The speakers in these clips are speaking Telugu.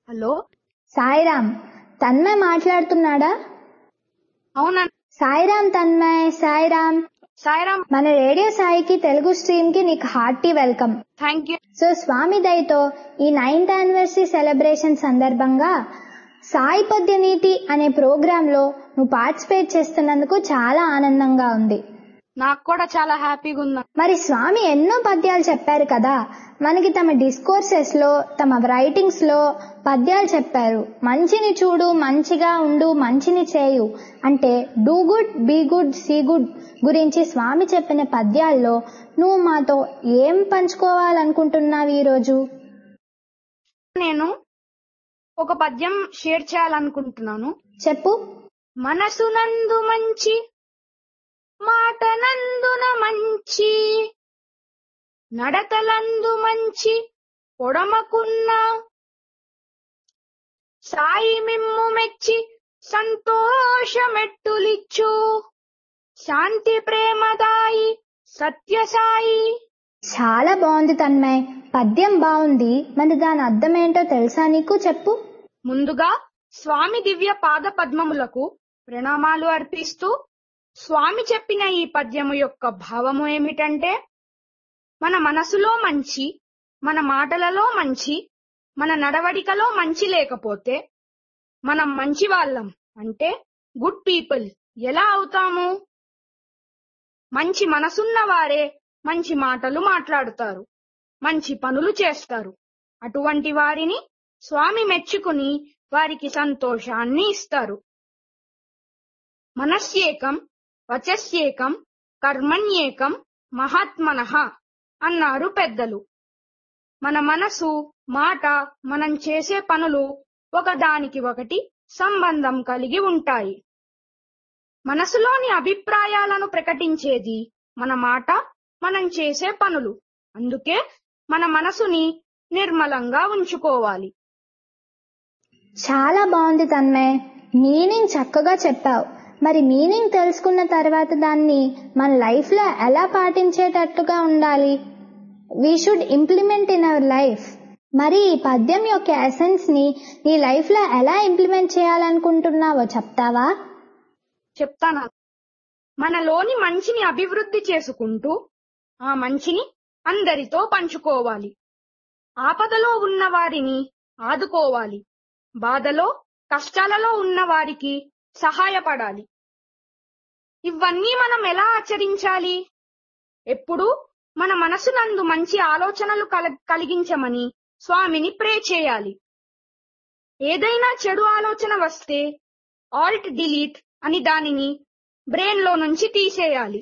హలో సాయిరామ్ తన్మయ్ మాట్లాడుతున్నాడా అవునా సాయిరామ్ తన్మయ్ సాయిరామ్ సాయిరామ్ మన రేడియో సాయికి తెలుగు స్ట్రీమ్ కి నీకు hearty welcome thank you so స్వామి దయతో ఈ నైన్త్ యానివర్సరీ సెలబ్రేషన్ సందర్భంగా సాయి పద్య నీతి అనే ప్రోగ్రామ్ లో నువ్వు పార్టిసిపేట్ చేస్తున్నందుకు చాలా ఆనందంగా ఉంది నాకు కూడా చాలా హ్యాపీగా ఉందా మరి స్వామి ఎన్నో పద్యాలు చెప్పారు కదా మనకి తమ డిస్కోర్సెస్ లో తమ రైటింగ్స్ లో పద్యాలు చెప్పారు మంచిని చూడు మంచిగా ఉండు మంచిని చేయు అంటే do good be good see good గురించి స్వామి చెప్పిన పద్యాల్లో నువ్వు మాతో ఏం పంచుకోవాలనుకుంటున్నావు ఈరోజు నేను ఒక పద్యం షేర్ చేయాలనుకుంటున్నాను చెప్పు మనసునందు మంచి మాటనందున మంచి నడతలందు మంచి పొడమకున్న సాయి మిమ్ము మెచ్చి సంతోషమెట్టులిచ్చు శాంతి ప్రేమదాయి సత్యసాయి చాలా బాగుంది తన్మయ్ పద్యం బాగుంది మరి దాని అర్థం ఏంటో తెలుసా నీకు చెప్పు ముందుగా స్వామి దివ్య పాద పద్మములకు ప్రణామాలు అర్పిస్తూ స్వామి చెప్పిన ఈ పద్యము యొక్క భావము ఏమిటంటే మన మనసులో మంచి మన మాటలలో మంచి మన నడవడికలో మంచి లేకపోతే మనం మంచి వాళ్ళం అంటే గుడ్ పీపుల్ ఎలా అవుతాము మంచి మనసున్న వారే మంచి మాటలు మాట్లాడుతారు మంచి పనులు చేస్తారు అటువంటి వారిని స్వామి మెచ్చుకుని వారికి సంతోషాన్ని ఇస్తారు మనస్యేకం వచస్యేకం కర్మణ్యేకం మహాత్మనః అన్నారు పెద్దలు మన మనసు మాట మనం చేసే పనులు ఒకదానికి ఒకటి సంబంధం కలిగి ఉంటాయి మనసులోని అభిప్రాయాలను ప్రకటించేది మన మాట మనం చేసే పనులు అందుకే మన మనసుని నిర్మలంగా ఉంచుకోవాలి చాలా బాగుంది తన్మయ్ మీనింగ్ చక్కగా చెప్పావు మరి మీనింగ్ తెలుసుకున్న తర్వాత దాన్ని మన లైఫ్ లో ఎలా పాటించేటట్టుగా ఉండాలి we should implement in our life మరి ఈ పద్యం యొక్క ఎసెన్స్ ని నీ లైఫ్ లో ఎలా ఇంప్లిమెంట్ చేయాలనుకుంటున్నావో చెప్తావా చెప్తాను మనలోని మంచిని అభివృద్ధి చేసుకుంటూ ఆ మంచిని అందరితో పంచుకోవాలి ఆపదలో ఉన్న వారిని ఆదుకోవాలి బాధలో కష్టాలలో ఉన్న వారికి సహాయపడాలి ఇవన్నీ మనం ఎలా ఆచరించాలి ఎప్పుడు మన మనసునందు మంచి ఆలోచనలు కల- కలిగించమని స్వామిని ప్రే చేయాలి ఏదైనా చెడు ఆలోచన వస్తే ఆల్ట్ డిలీట్ అని దానిని బ్రెయిన్ లో నుంచి తీసేయాలి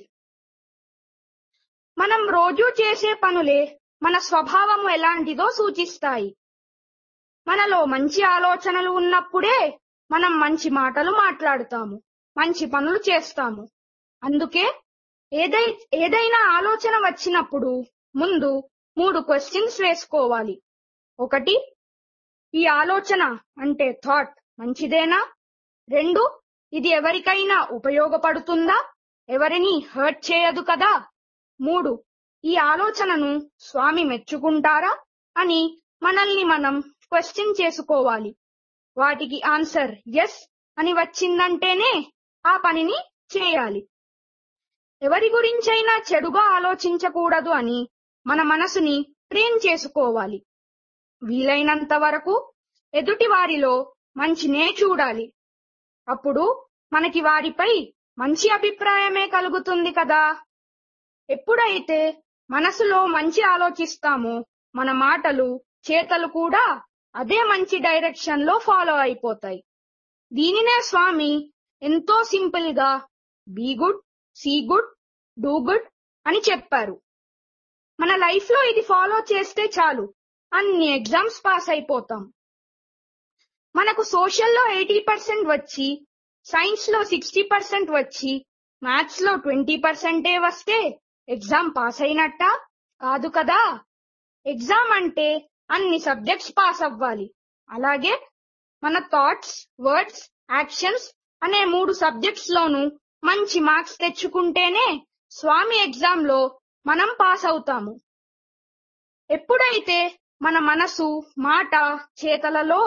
మనం రోజూ చేసే పనులే మన స్వభావము ఎలాంటిదో సూచిస్తాయి మనలో మంచి ఆలోచనలు ఉన్నప్పుడే మనం మంచి మాటలు మాట్లాడుతాము మంచి పనులు చేస్తాము అందుకే ఏదై ఏదైనా ఆలోచన వచ్చినప్పుడు ముందు మూడు క్వశ్చన్స్ వేసుకోవాలి ఒకటి ఈ ఆలోచన అంటే థాట్ మంచిదేనా రెండు ఇది ఎవరికైనా ఉపయోగపడుతుందా ఎవరిని హర్ట్ చేయదు కదా మూడు ఈ ఆలోచనను స్వామి మెచ్చుకుంటారా అని మనల్ని మనం క్వశ్చన్ చేసుకోవాలి వాటికి ఆన్సర్ ఎస్ అని వచ్చిందంటేనే ఆ పనిని చేయాలి ఎవరి గురించైనా చెడుగా ఆలోచించకూడదు అని మన మనసుని ట్రైన్ చేసుకోవాలి వీలైనంత వరకు ఎదుటి వారిలో మంచినే చూడాలి అప్పుడు మనకి వారిపై మంచి అభిప్రాయమే కలుగుతుంది కదా ఎప్పుడైతే మనసులో మంచి ఆలోచిస్తామో మన మాటలు చేతలు కూడా అదే మంచి డైరెక్షన్ లో ఫాలో అయిపోతాయి దీనినే స్వామి ఎంతో సింపుల్ గా be good see good do good అని చెప్పారు మన లైఫ్ లో ఇది ఫాలో చేస్తే చాలు అన్ని ఎగ్జామ్స్ పాస్ అయిపోతాం మనకు సోషల్లో ఎయిటీ పర్సెంట్ వచ్చి సైన్స్ లో సిక్స్టీ పర్సెంట్ వచ్చి మ్యాథ్స్ లో ట్వంటీ పర్సెంటే వస్తే ఎగ్జామ్ పాస్ అయినట్టా కాదు కదా ఎగ్జామ్ అంటే అన్ని సబ్జెక్ట్స్ పాస్ అవ్వాలి అలాగే మన థాట్స్ వర్డ్స్ యాక్షన్స్ అనే మూడు సబ్జెక్ట్స్ లోనూ మంచి మార్క్స్ తెచ్చుకుంటేనే స్వామి ఎగ్జామ్ లో మనం పాస్ అవుతాము ఎప్పుడైతే మన మనసు మాట చేతలలో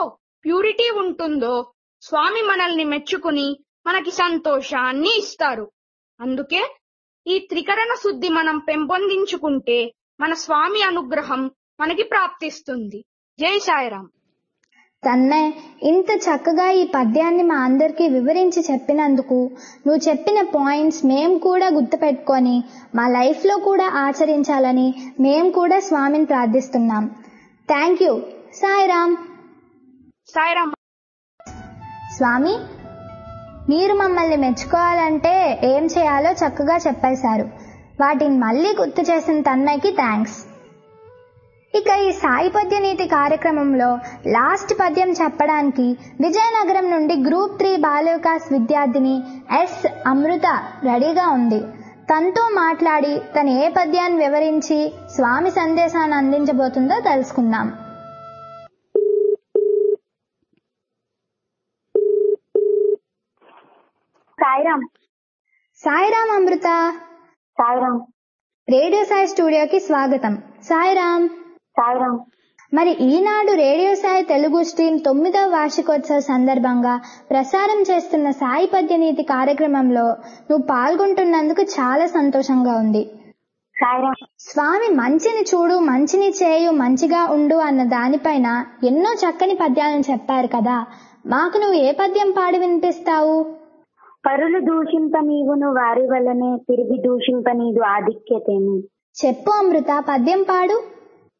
ప్యూరిటీ ఉంటుందో స్వామి మనల్ని మెచ్చుకుని మనకి సంతోషాన్ని ఇస్తారు అందుకే ఈ త్రికరణ శుద్ధి మనం పెంపొందించుకుంటే మన స్వామి అనుగ్రహం మనకి ప్రాప్తిస్తుంది జై సాయిరాం తన్మయ్ ఇంత చక్కగా ఈ పద్యాన్ని మా అందరికీ వివరించి చెప్పినందుకు నువ్వు చెప్పిన పాయింట్స్ మేం కూడా గుర్తుపెట్టుకొని మా లైఫ్లో కూడా ఆచరించాలని మేం కూడా స్వామిని ప్రార్థిస్తున్నాం థ్యాంక్ యూ సాయిరామ్ సాయిరాం స్వామి మీరు మమ్మల్ని మెచ్చుకోవాలంటే ఏం చేయాలో చక్కగా చెప్పేశారు వాటిని మళ్ళీ గుర్తు చేసిన తన్మయ్యకి థ్యాంక్స్ ఇక ఈ సాయి పద్య నీతి కార్యక్రమంలో లాస్ట్ పద్యం చెప్పడానికి విజయనగరం నుండి గ్రూప్ త్రీ బాలవికాస్ విద్యార్థిని ఎస్ అమృత రెడీగా ఉంది తనతో మాట్లాడి తను ఏ పద్యాన్ని వివరించి స్వామి సందేశాన్ని అందించబోతుందో తెలుసుకుందాం సాయిరామ్ సాయిరామ్ అమృత సాయిరామ్ రేడియో సాయి స్టూడియోకి స్వాగతం సాయిరామ్ సాయిరామ్ మరి ఈనాడు రేడియో సాయి తెలుగు స్ట్రీమ్ తొమ్మిదవ వార్షికోత్సవ సందర్భంగా ప్రసారం చేస్తున్న సాయి పద్యనీతి కార్యక్రమంలో నువ్వు పాల్గొంటున్నందుకు చాలా సంతోషంగా ఉంది సాయిరామ్ స్వామి మంచిని చూడు మంచిని చేయు మంచిగా ఉండు అన్న దానిపైన ఎన్నో చక్కని పద్యాలను చెప్పారు కదా మాకు నువ్వు ఏ పద్యం పాడి వినిపిస్తావు పరులు దూషింప నీవును వారి వల్లనే తిరిగి దూషింప నీదు ఆధిక్యతేను చెప్పు అమృత పద్యం పాడు